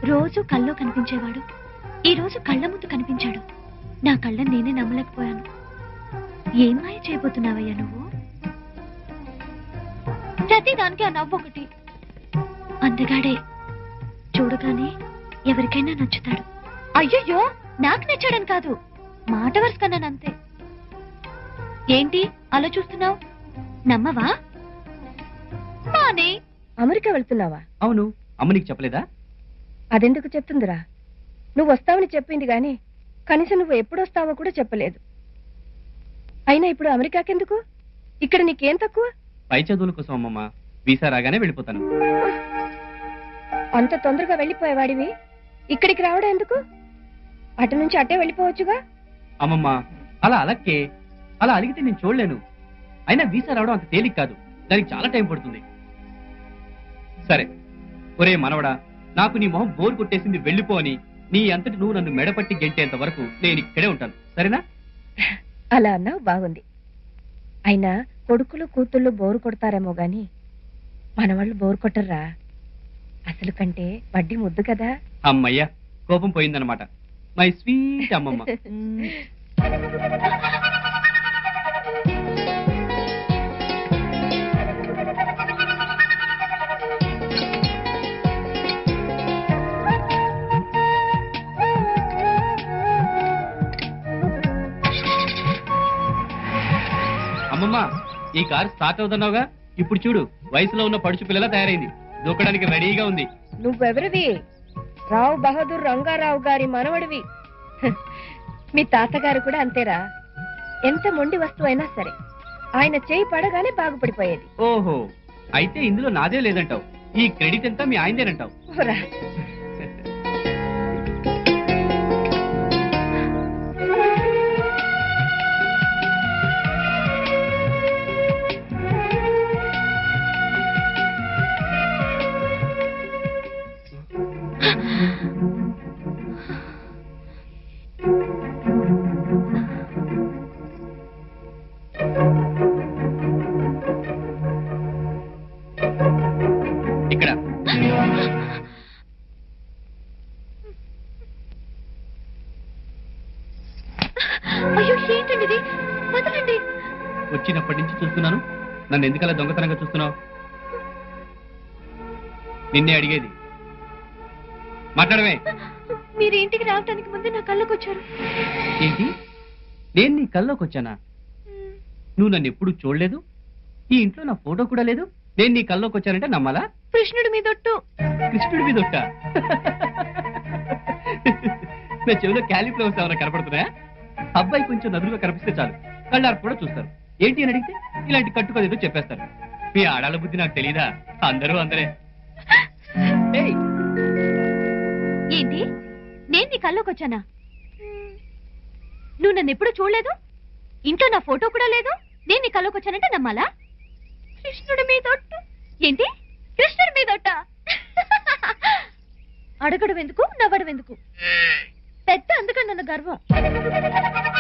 రోజు కల్లో కనిపించేవాడు ఈ రోజు కళ్ళ ముందు కనిపించాడు నా కళ్ళని నేనే నమ్మలేకపోయాను ఏం మాయ చేయబోతున్నావయ్యా నువ్వు ప్రతి దానికి ఆ నవ్వు ఒకటి అందగాడే చూడగానే ఎవరికైనా నచ్చుతాడు అయ్యయ్యో నాకు నచ్చాడని కాదు మాట వరుస కన్నానంతే ఏంటి అలా చూస్తున్నావు నమ్మవా మానే అమెరికా వెళ్తున్నావా అవును అమ్మ నీకు చెప్పలేదా అదెందుకు చెప్తుందిరా నువ్వు వస్తావని చెప్పింది గాని కనీసం నువ్వు ఎప్పుడు వస్తావో కూడా చెప్పలేదు అయినా ఇప్పుడు అమెరికాకెందుకు ఇక్కడ నీకేం తక్కువ పై చదువుల కోసం అమ్మమ్మ వీసా రాగానే వెళ్ళిపోతాను అంత తొందరగా వెళ్ళిపోయేవాడివి ఇక్కడికి రావడం ఎందుకు అటు నుంచి అట్టే వెళ్ళిపోవచ్చుగా అమ్మమ్మ అలా అలక్కే అలా అలిగితే నేను చూడలేను అయినా వీసా రావడం అంత తేలిక కాదు దానికి చాలా టైం పడుతుంది సరే ఒరే మనవడా నాకు నీ మొహం బోర్ కొట్టేసింది వెళ్ళిపో అని నీ అంతటి నువ్వు నన్ను మెడపట్టి గెంటేంత వరకు నేను ఇక్కడే ఉంటాను సరేనా అలా అన్నావు బాగుంది అయినా కొడుకులు కూతుళ్ళు బోరు కొడతారేమో గాని మనవాళ్ళు బోరు కొట్టర్రా అసలు కంటే వడ్డీ ముద్దు కదా అమ్మయ్యా కోపం పోయిందనమాట మై స్వీట్ అమ్మమ్మ అమ్మమ్మ ఈ కారు స్టార్ట్ అవుతున్నావుగా ఇప్పుడు చూడు వయసులో ఉన్న పడుచు పిల్లలా తయారైంది దూకడానికి రెడీగా ఉంది నువ్వెవరివి రావు బహదూర్ రంగారావు గారి మనవడివి హ, మీ తాతగారు కూడా అంతేరా ఎంత మొండి వస్తువు అయినా సరే ఆయన చేయి పడగానే బాగుపడిపోయేది ఓహో అయితే ఇందులో నాదే లేదంటావు ఈ క్రెడిట్ అంతా మీ ఆయనదేనంటావు ఓరా ఇక్కడ అయ్యో ఏంటండి ఇది వదలండి వచ్చినప్పటి నుంచి చూస్తున్నాను నన్ను ఎందుకలా దొంగతనంగా చూస్తున్నావు నిన్నే అడిగేది మాట్లాడమే మీరు ఇంటికి రావడానికి ముందే నా కళ్ళకు వచ్చారు ఏంటి నేను నీ కల్లోకి వచ్చానా నువ్వు నన్ను ఎప్పుడు చూడలేదు ఈ ఇంట్లో నా ఫోటో కూడా లేదు నేను నీ కల్లోకి వచ్చానంటే నమ్మాలా కృష్ణుడి మీదొట్టు కృష్ణుడి మీద ఒట్ట నా చెవిలో క్యాలీఫ్లవర్స్ ఏమైనా కనపడుతున్నాయా అబ్బాయి కొంచెం నదులుగా కనిపిస్తే చాలు కళ్ళారు కూడా చూస్తారు ఏంటి అని అడిగితే ఇలాంటి కట్టుకోదేదో చెప్పేస్తారు మీ ఆడాళ్ళ బుద్ధి నాకు తెలీదా అందరూ అందరే ఏయ్, ఏంటి నేను నీ కళ్ళకు వచ్చానా నువ్వు నన్ను ఎప్పుడు చూడలేదు ఇంట్లో నా ఫోటో కూడా లేదు నేను నీ కళ్ళకు వచ్చానంటే నమ్మాలా కృష్ణుడి మీదొట్టు ఏంటి కృష్ణుడి మీదొట్ట అడగడం ఎందుకు నవ్వడం ఎందుకు పెద్ద అందుకని నన్ను గర్వం